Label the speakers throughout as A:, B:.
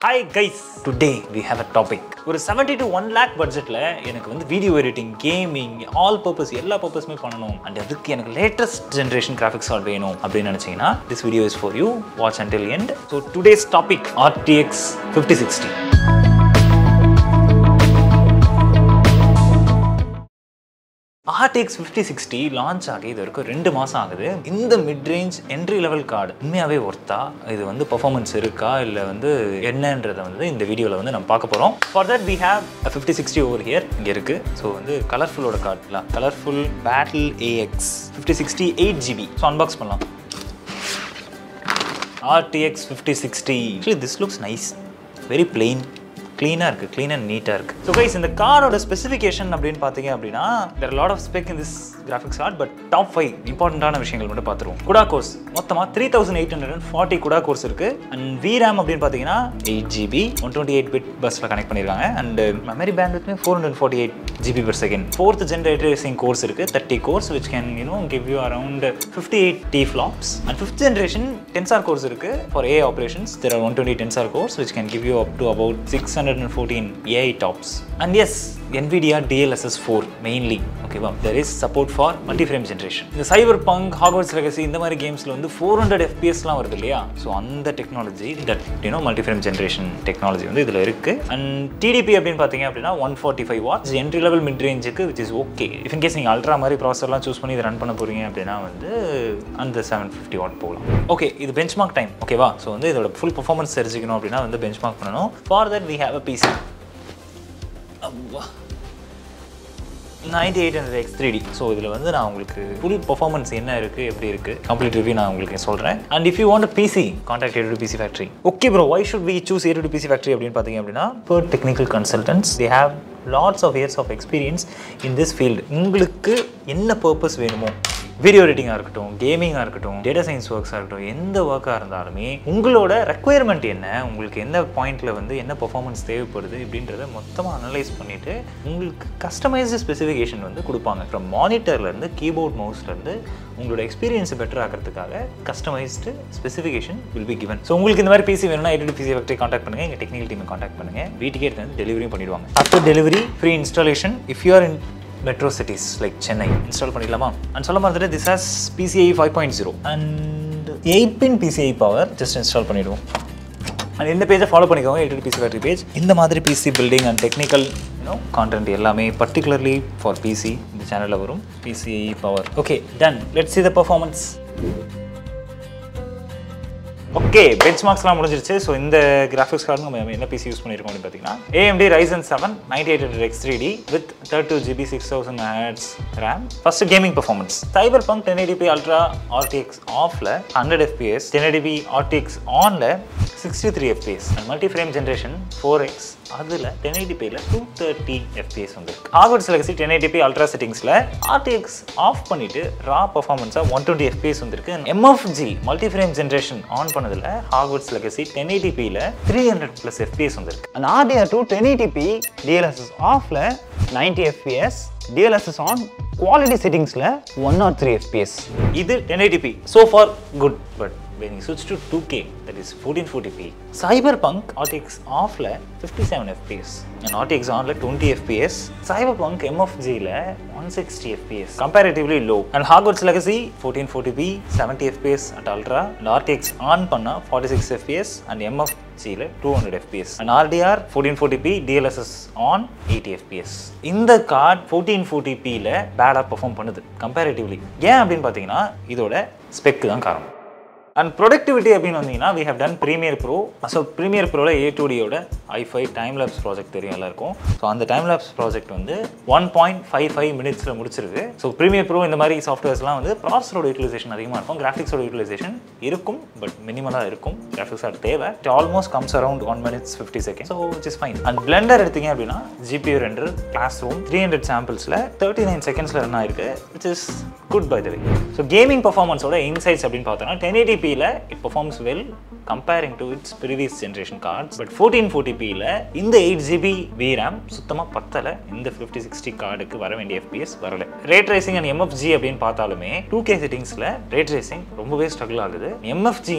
A: Hi guys today we have a topic ஒரு 70 to one lakh பட்ஜெட்டில் எனக்கு வந்து video editing gaming all purpose எல்லா பர்பஸுமே பண்ணணும் அண்ட் அதுக்கு எனக்கு லேட்டஸ்ட் ஜென்ரேஷன் கிராஃபிக்ஸ் கார்டு வேணும் அப்படின்னு நினச்சிங்கன்னா this video is for you watch until end so today's topic RTX fifty sixty RTX fifty sixty launch ஆகி இது வரைக்கும் ரெண்டு மாதம் ஆகுது இந்த mid range entry level card உண்மையாகவே ஒர்த்தா இது வந்து பர்ஃபார்மன்ஸ் இருக்கா இல்லை வந்து என்னன்றதை வந்து இந்த வீடியோவில் வந்து நம்ம பார்க்க போகிறோம் for that we have fifty sixty over here இங்கே இருக்குது ஸோ வந்து கலர்ஃபுல்லோட கார்டுல Colorful Battle AX fifty sixty eight GB so unbox பண்ணலாம் RTX fifty sixty actually this looks nice very plain க்ளீனாக இருக்குது க்ளீன் அண்ட் நீட்டாக இருக்குது ஸோ கைஸ் இந்த காரோட ஸ்பெசிஃபிகேஷன் அப்படின்னு பார்த்தீங்க அப்படின்னா there lot of spec in this graphics card but top five இம்பார்ட்டண்ட்டான விஷயங்கள் மட்டும் பார்த்துருவோம் குடா கோர்ஸ் மொத்தமாக three thousand eight hundred and forty CUDA cores இருக்குது அண்ட் விராம் அப்படின்னு பார்த்தீங்கன்னா eight GB one twenty eight bit பஸ்ஸில் கனெக்ட் பண்ணியிருக்காங்க and memory bandwidth four hundred forty eight GB per second fourth gen ray tracing cores இருக்குது thirty cores which can you know give you around fifty eight T flops and fifth generation tensor cores இருக்குது for A operations there are one twenty tensor cores which can give you up to about six hundred and fourteen AI TOPS and எஸ் NVIDIA DLSS 4 mainly ஓகேவா there is support for multi frame generation இந்த சைபர் bunk Hogwarts legacy இந்த மாதிரி கேம்ஸில் வந்து four hundred எஃபிஎஸ்லாம் வருது இல்லையா so அந்த technology that you know multi frame generation technology வந்து இதில் இருக்குது அண்ட் டிடிபி அப்படின்னு பார்த்தீங்க அப்படின்னா one forty five watts entry level mid ரேஞ்சுக்கு which is okay if case நீங்கள் அல்ட்ரா மாதிரி ப்ராசர்லாம் சூஸ் பண்ணி இதை ரன் பண்ண போகிறீங்க அப்படின்னா வந்து அந்த செவன் ஃபிஃப்டி வாட் போகலாம் ஓகே இது பெஞ்ச் மார்க் டைம் ஓகேவா ஸோ வந்து இதோட ஃபுல் பர்ஃபார்மன்ஸ் தெரிஞ்சுக்கணும் அப்படின்னா வந்து பெஞ்ச் மார்க் பண்ணணும் for that we have a PC ninety eight hundred X three D so இதில் வந்து நான் உங்களுக்கு ஃபுல் பர்ஃபார்மன்ஸ் என்ன இருக்குது எப்படி இருக்குது கம்ப்ளீட் ரிவ்யூ நான் உங்களுக்கு சொல்கிறேன் and if you want PC contact ஏடு PC factory okay bro why should we choose ஏடு பிசி ஃபேக்ட்ரி அப்படின்னு பார்த்தீங்க அப்படின்னா per technical consultancy they have lots of years of experience in this field உங்களுக்கு என்ன பர்பஸ் வேணுமோ வீடியோ எடிட்டிங்காக இருக்கட்டும் கேமிங்காக இருக்கட்டும் டேட்டா சயின்ஸ் ஒர்க்ஸாக இருக்கட்டும் எந்த ஒர்க்காக இருந்தாலுமே உங்களோட ரெக்குயர்மெண்ட் என்ன உங்களுக்கு எந்த பாயிண்ட்டில் வந்து என்ன பர்ஃபார்மன்ஸ் தேவைப்படுது இப்படின்றத மொத்தமாக அனலைஸ் பண்ணிவிட்டு உங்களுக்கு கஸ்டமைஸ்டு ஸ்பெசிஃபிகேஷன் வந்து கொடுப்பாங்க ஃப்ரம் மானிட்டர்லேருந்து கீபோர்ட் மவுஸ்லேருந்து உங்களோட எக்ஸ்பீரியன்ஸை பெட்டர் ஆக்கிறதுக்காக customised specification will be given so உங்களுக்கு இந்த மாதிரி பிசி வேணும்னா எடிட் பிசி ஃபேக்டரி காண்டாக்ட் பண்ணுங்கள் எங்கள் டெக்னிக்கல் டீமை காண்டாக்ட் பண்ணுங்கள் வீட்டுக்கே எடுத்து வந்து டெலிவரியும் பண்ணிடுவாங்க after delivery free installation if you are in metro cities like Chennai install பண்ணிடலாமா அண்ட் சொல்ல மாதிரி this has PCI five point zero and eight pin PCI power just install பண்ணிவிடுவோம் அண்ட் இந்த பேஜை ஃபாலோ பண்ணிக்கோங்க எயிட் பிசி பேட்டரி பேஜ் இந்த மாதிரி PC building and technical you know content எல்லாமே பர்டிகுலர்லி ஃபார் பிசி இந்த சேனலில் வரும் PCI power okay done let's see the performance okay பெஞ்ச் மார்க்ஸ்லாம் முடிஞ்சிருச்சு ஸோ இந்த கிராஃபிக்ஸ் கார்டு நம்ம என்ன பிசி யூஸ் பண்ணியிருக்கோம் அப்படின்னு பார்த்தீங்கன்னா AMD Ryzen seven ninety eight hundred X three D with thirty two GB six thousand hertz RAM first gaming performance Cyberpunk ten eighty p ultra RTX ஆஃப்ல hundred FPS ten eighty p RTX ஆனில் sixty three FPS and multi frame generation four X அதில் ten எயிட்டிபியில் two thirty FPS வந்து Hogwarts Legacy ten eighty p ultra செட்டிங்ஸில் RTX off பண்ணிட்டு raw பர்ஃபார்மன்ஸாக one twenty FPS வந்துருக்கு MFG multi frame generation on பண்ணதில் Hogwarts Legacy ten எயிட்டிபியில் three hundred plus FPS வந்திருக்கு
B: And RDR to 1080p DLSS offல 90 fps DLSS on quality settingsல 103 fps
A: இது 1080p so far good but when you switch to 2k that is 1440p cyberpunk rtx offல 57 fps and rtx onல 20 fps cyberpunk mfg ல 160 fps comparatively low and hogwarts legacy 1440p 70 fps at ultra and rtx on பண்ணா 46 fps and mfg ல 200 fps and rdr 1440p dlss on 80 fps இந்த card 1440p ல பேடா perform பண்ணுது comparatively ஏன் அப்படின்னு பார்த்தீங்கன்னா இதோட ஸ்பெக் தான் காரணம் அண்ட் ப்ரொடக்டிவிட்டி அப்படின்னு வந்தீங்கன்னா we have done Premiere Pro so Premiere ப்ரோவில் ஏ டூடியோட ஐஃபை டைம் லேப்ஸ் ப்ராஜெக்ட் தெரியும் எல்லாருக்கும் ஸோ அந்த டைம் லேப்ஸ் ப்ராஜெக்ட் வந்து ஒன் பாயிண்ட் ஃபைவ் ஃபைவ் மினிட்ஸில் முடிச்சிருக்கு ஸோ ப்ரீமியர் ப்ரோ இந்த மாதிரி சாஃப்ட்வேர்ஸ்லாம் வந்து ப்ராசரோட யூட்டிலைசேஷன் அதிகமாக இருக்கும் கிராஃபிக்ஸோட யூட்டிலைசேஷன் இருக்கும் பட் மினிமலாக இருக்கும் கிராஃபிக்ஸ் ஆர் தேவை it almost comes around one minutes fifty second so which is fine and Blender எடுத்தீங்க அப்படின்னா GPU render classroom three hundred சாம்பிள்ஸில் தேர்ட்டி நைன் செகண்ட்ஸில் ரன் ஆயிருக்கு which is good by the way so gaming பர்ஃபார்மன்ஸோட insights அப்படின்னு பார்த்தோன்னா ten எயிட்டிபியில் it performs well comparing to its previous generation cards but fourteen ஃபோர்ட்டிபியில் இந்த எயிட் ஜிபி விராம் சுத்தமாக பத்தலை இந்த ஃபிஃப்டி சிக்ஸ்டி கார்டுக்கு வர வேண்டிய எஃபிஎஸ் வரல ரேட் ரேசிங் அண்ட் எம்எஃப்ஜி அப்படின்னு பார்த்தாலுமே டூ கே செட்டிங்ஸில் ரேட் ரேசிங் ரொம்பவே ஸ்ட்ரகிள் ஆகுது எம்எஃப்ஜியும்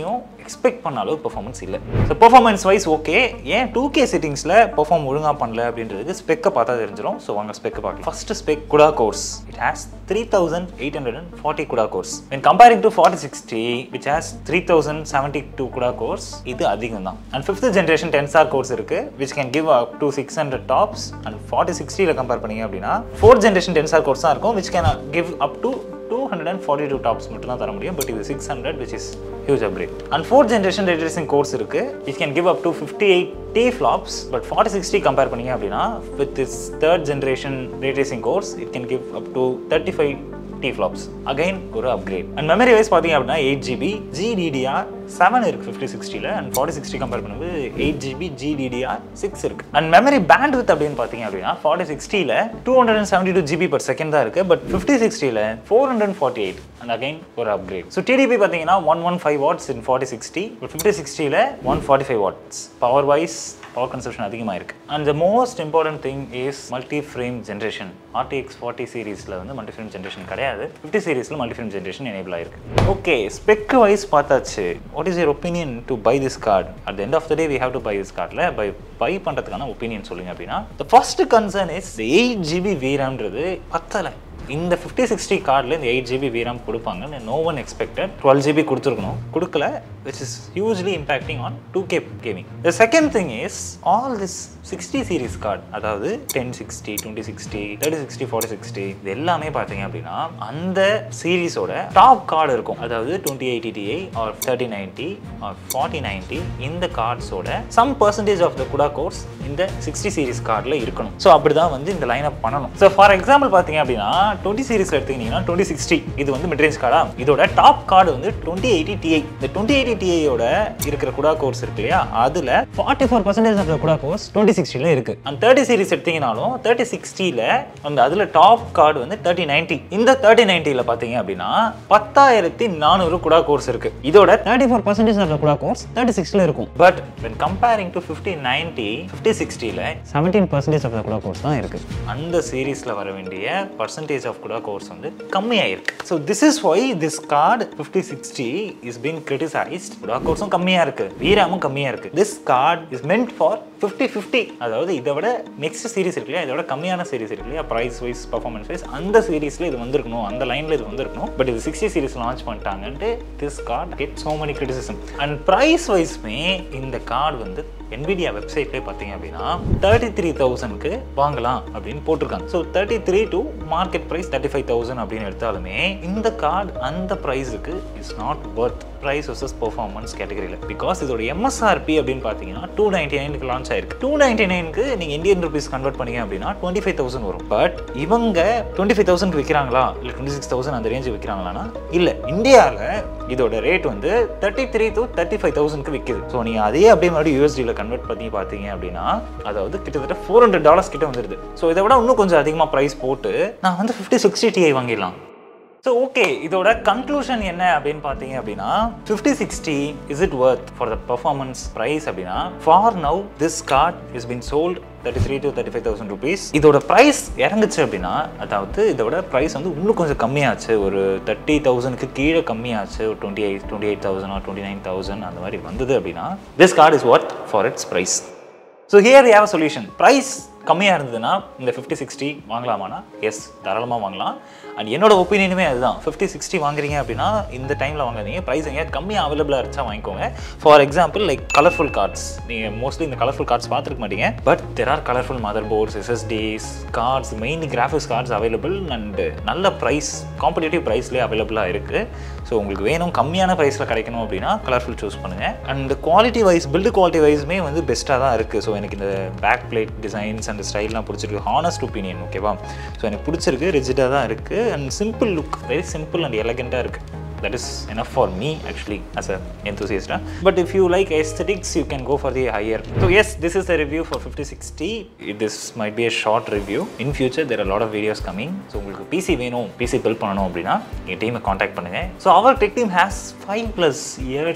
A: எக்ஸ்பெக்ட் பண்ண அளவு பெர்ஃபார்மன்ஸ் இல்லை ஸோ பெர்ஃபார்மன்ஸ் வைஸ் ஓகே ஏன் டூ கே செட்டிங்ஸில் பெர்ஃபார்ம் ஒழுங்காக பண்ணல அப்படின்றதுக்கு ஸ்பெக்கை பார்த்தா தெரிஞ்சிடும் ஸோ வாங்க ஸ்பெக்கை பார்க்கலாம் first spec CUDA cores it has three thousand eight hundred and forty CUDA cores when comparing to forty sixty which has three thousand seventy two CUDA cores இது அதிகம் தான் and fifth generation tensor cores இருக்கு which can give up to six hundred TOPS and forty சிக்ஸ்டியில் compare பண்ணீங்க அப்படின்னா fourth generation tensor cores தான் இருக்கும் which can give up to two hundred and forty two tops மட்டும் தான் தர முடியும் பட் இது six hundred which is huge upgrade and fourth generation ray tracing cores இருக்கு it can give up to fifty eight T flops but forty sixty compare பண்ணீங்க அப்படின்னா with is third generation ray tracing cores it can give up to thirty five T flops again ஒரு upgrade and memory wise பார்த்தீங்க அப்படின்னா eight GB GDDR seven இருக்கு fifty சிக்ஸ்டியில் and forty sixty compare பண்ணும்போது eight GB GDDR six இருக்கு and memory bandwidth அப்படின்னு பார்த்தீங்க அப்படின்னா ஃபார்ட்டி சிக்ஸ்டியில் two hundred and seventy two GB per second தான் இருக்கு பட் ஃபிஃப்டி சிக்ஸ்டியில் four hundred forty eight and again ஒரு அப்கிரேட் ஸோ டிடிபி பார்த்தீங்கன்னா one one five watts in forty sixty fifty சிக்ஸ்டியில் one forty five watts power wise power consumption அதிகமாக இருக்கு and the most important thing is multi frame generation RTX forty சீரீஸில் வந்து multi frame generation கிடையாது fifty சீரீஸில் multi frame generation enable ஆயிருக்கு okay spec wise பார்த்தாச்சு what is your opinion to buy this card at end of the day we have to buy this கார்டில் buy buy பண்ணுறதுக்கான ஒப்பீனியன் சொல்லுங்க அப்படின்னா the first concern is eight GB வீராம்ன்றது பத்தலை இந்த ஃபிஃப்டி சிக்ஸ்டி கார்டில் இந்த எயிட் ஜிபி வீராம் கொடுப்பாங்கன்னு no one expected twelve GB கொடுத்துருக்கணும் கொடுக்கல which is hugely impacting on two K gaming the second thing is all this sixty series card அதாவது ten sixty twenty sixty thirty sixty forty sixty இது எல்லாமே பார்த்தீங்க அப்படின்னா அந்த சீரிஸோட top card இருக்கும் அதாவது twenty eighty Ti or thirty ninety or forty ninety இந்த கார்ட்ஸோட some percentage of the CUDA cores இந்த சிக்ஸ்டி சீரிஸ் கார்டில் இருக்கணும் ஸோ அப்படி தான் வந்து இந்த லைன் அப் பண்ணணும் ஸோ ஃபார் எக்ஸாம்பிள் பார்த்தீங்க அப்படின்னா டுவெண்ட்டி சீரிஸில் எடுத்துக்கிட்டீங்கன்னா டுவெண்ட்டி சிக்ஸ்டி இது வந்து மிட்ரேஞ்ச் கார்டா இதோட டாப் கார்டு வந்து டுவெண்ட்டி எயிட்டி டிஐ இந்த டுவெண்ட்டி எயிட்டி டிஐயோட இருக்கிற குடா கோர்ஸ் இருக்கு இல்லையா அதில்
B: forty four percentage of CUDA cores twenty சிக்ஸ்டியில் இருக்கு
A: அந்த தேர்ட்டி சீரிஸ் எடுத்தீங்கனாலும் தேர்ட்டி சிக்ஸ்டியில் அந்த அதில் டாப் கார்டு வந்து தேர்ட்டி நைன்ட்டி இந்த தேர்ட்டி நைன்ட்டியில் பார்த்தீங்க அப்படின்னா பத்தாயிரத்தி நானூறு குடா கோர்ஸ் இருக்கு இதோட
B: thirty four percentage of CUDA cores thirty சிக்ஸில் இருக்கும்
A: but when comparing to fifty ninety fifty சிக்ஸ்டியில்
B: seventeen percentage of CUDA cores தான் இருக்கு
A: அந்த சீரீஸில் வர வேண்டிய பர்சன்டேஜ் ஆஃப் குடா கோர்ஸ் வந்து கம்மியாயிருக்கு so this is why this card fifty sixty is been criticised CUDA கோர்ஸும் கம்மியாக இருக்கு வீராமும் கம்மியாக இருக்கு this card is meant for fifty fifty அதாவது இதை விட நெக்ஸ்ட் சீரிஸ் இருக்கு இல்லையா இதோட கம்மியான சீரிஸ் இருக்கு இல்லையா ப்ரைஸ் வைஸ் பர்ஃபார்மன்ஸ் வைஸ் அந்த சீரிஸில் இது வந்திருக்கணும் அந்த லைனில் இது வந்திருக்கணும் பட் இது சிக்ஸ்டி சீரிஸ் லான்ச் பண்ணிட்டாங்கன்ட்டு this card get so many criticism and price வைஸ்மே இந்த கார்டு வந்து NVIDIA வெப்சைட்லேயே பார்த்தீங்க அப்படின்னா தேர்ட்டி த்ரீ தௌசண்ட்க்கு வாங்கலாம் அப்படின்னு போட்டிருக்காங்க so thirty three to market price thirty five thousand அப்படின்னு எடுத்தாலுமே இந்த கார்டு அந்த ப்ரைஸுக்கு is not worth price versus performance கேட்டகரியில் பிகாஸ் இதோட எம்எஸ்ஆர்பி அப்படின்னு பார்த்தீங்கன்னா டூ நைன்டி நைனுக்கு லான்ச் ஆயிருக்கு டூ நைன்டி நைனுக்கு நீங்கள் இந்தியன் ருபீஸ் கன்வெர்ட் பண்ணீங்க அப்படின்னா டுவெண்ட்டி ஃபைவ் தௌசண்ட் வரும் பட் இவங்க டுவெண்ட்டி ஃபைவ் தௌசண்ட் விற்கிறாங்களா இல்லை டுவெண்ட்டி சிக்ஸ் தௌசண்ட் அந்த ரேஞ்சு விற்கிறாங்களான்னா இல்லை இந்தியாவில் இதோட ரேட் வந்து thirty three to thirty five தௌசண்ட்க்கு விற்குது ஸோ நீங்கள் அதே அப்படியே மறுபடியும் யூஎஸ்டியில் கன்வெர்ட் பண்ணி பார்த்தீங்க அப்படின்னா அதாவது கிட்டத்தட்ட ஃபோர் ஹண்ட்ரட் டாலர்ஸ் கிட்ட வந்துருது ஸோ இதை விட இன்னும் கொஞ்சம் அதிகமாக ப்ரைஸ் போட்டு நான் வந்து ஃபிஃப்டி சிக்ஸ்டி டிஐ வாங்கிடலாம் ஸோ ஓகே இதோட கன்க்ளூஷன் என்ன அப்படின்னு பார்த்தீங்க அப்படின்னா fifty sixty is it worth for the performance price அப்படின்னா for now this card is been sold thirty three to thirty five thousand rupees இதோட ப்ரைஸ் இறங்குச்சு அப்படின்னா அதாவது இதோட ப்ரைஸ் வந்து இன்னும் கொஞ்சம் கம்மியாச்சு ஒரு தேர்ட்டி தௌசண்ட்க்கு கீழே கம்மியாச்சு ஒரு twenty eight twenty eight thousand twenty nine thousand அந்த மாதிரி வந்தது அப்படின்னா this card is worth for its price so here have solution price கம்மியாக இருந்ததுன்னா இந்த ஃபிஃப்டி சிக்ஸ்டி வாங்கலாமானா எஸ் தாராளமாக வாங்கலாம் அண்ட் என்னோட ஒப்பீனியனுமே அதுதான் ஃபிஃப்டி சிக்ஸ்டி வாங்குறீங்க அப்படின்னா இந்த டைமில் வாங்காதீங்க ப்ரைஸ் எங்கேயா கம்மியாக அவைலபிளாக இருந்துச்சா வாங்கிக்கோங்க for example like Colorful cards நீங்கள் மோஸ்ட்லி இந்த கலர்ஃபுல் கார்ட்ஸ் பார்த்துருக்க மாட்டீங்க but there are Colorful motherboards SSDs cards mainly graphics cards available and நல்ல ப்ரைஸ் காம்படிட்டிவ் ப்ரைஸ்லேயே அவைலபிளாக இருக்குது ஸோ உங்களுக்கு வேணும் கம்மியான ப்ரைஸில் கிடைக்கணும் அப்படின்னா கலர்ஃபுல் சூஸ் பண்ணுங்கள் and quality wise build quality வைஸுமே வந்து பெஸ்ட்டாக தான் இருக்குது ஸோ எனக்கு இந்த பேக் பிளேட் டிசைன்ஸ் அண்ட் ஸ்டைல்லாம் பிடிச்சிருக்கு ஹானஸ்ட் ஒப்பீனியன் ஓகேவா ஸோ எனக்கு பிடிச்சிருக்கு ரிஜிடாக தான் இருக்குது and simple look very simple and எலகெண்ட்டாக இருக்குது that is enough for me actually as a enthusiast huh? but if you like aesthetics you can go for the higher so yes this is the review for 5060 this might be a short review in future there are a lot of videos coming so உங்களுக்கு PC வேணும் PC build பண்ணணும் அப்படின்னா என் டீமை contact பண்ணுங்க so our tech team has five plus years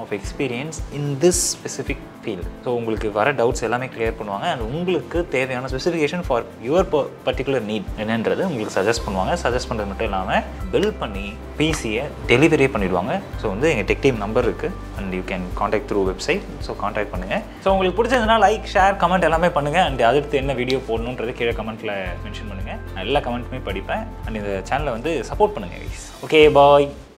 A: of experience in this specific field so உங்களுக்கு வர doubts எல்லாமே கிளியர் பண்ணுவாங்க அண்ட் உங்களுக்கு தேவையான specification for your particular need என்னன்றது உங்களுக்கு சஜஸ்ட் பண்ணுவாங்க சஜஸ்ட் பண்ணுறது மட்டும் இல்லாமல் பில் பண்ணி பிசியை டெலிவரியே பண்ணிடுவாங்க ஸோ வந்து எங்கள் டெக் டீம் நம்பர் இருக்குது and you can contact through website so contact பண்ணுங்கள் ஸோ உங்களுக்கு பிடிச்சதுன்னா லைக் ஷேர் கமெண்ட் எல்லாமே பண்ணுங்கள் அண்ட் அடுத்து என்ன வீடியோ போடணுன்றது கீழே கமெண்ட்டில் மென்ஷன் பண்ணுங்கள் நான் எல்லா கமெண்ட்டுமே படிப்பேன் அண்ட் இந்த சேனலை வந்து சப்போர்ட் பண்ணுங்கள் ஓகே பாய்